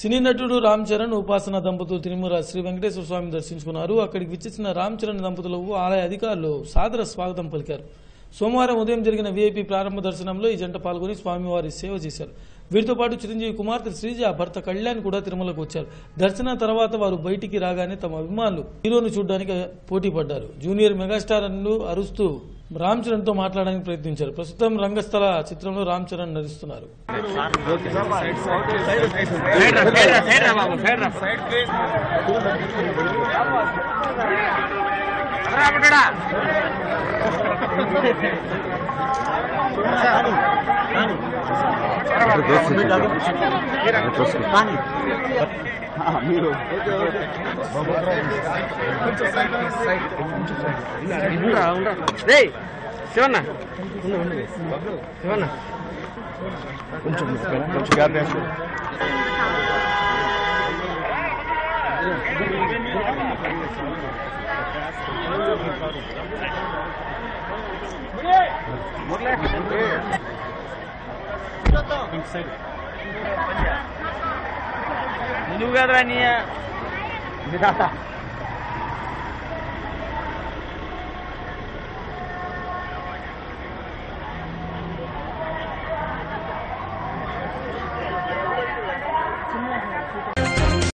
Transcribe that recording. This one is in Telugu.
సినీ నటుడు రామ్ చరణ్ ఉపాసన దంపతులు తిరుమల శ్రీ వెంకటేశ్వర స్వామిని దర్శించుకున్నారు అక్కడికి విచ్చేసిన రామ్ చరణ్ దంపతులకు ఆలయ అధికారులు సాదర స్వాగతం పలికారు సోమవారం ఉదయం జరిగిన వీఐపీ ప్రారంభ దర్శనంలో ఈ జంట పాల్గొని స్వామివారి సేవ చేశారు వీరితో పాటు చిరంజీవి కుమార్తె శ్రీజ భర్త కళ్యాణ్ కూడా తిరుమలకు వచ్చారు దర్శన తర్వాత వారు బయటికి రాగానే తమ అభిమానులు హీరోను చూడడానికి పోటీ పడ్డారు జూనియర్ మెగాస్టార్ అన్ను అరుస్తూ రామ్ చరణ్ తో మాట్లాడడానికి ప్రయత్నించారు ప్రస్తుతం రంగస్థల చిత్రంలో రామ్ చరణ్ నటిస్తున్నారు రేయ్ శివన్న శివన్న నువ్వు కదరా నీ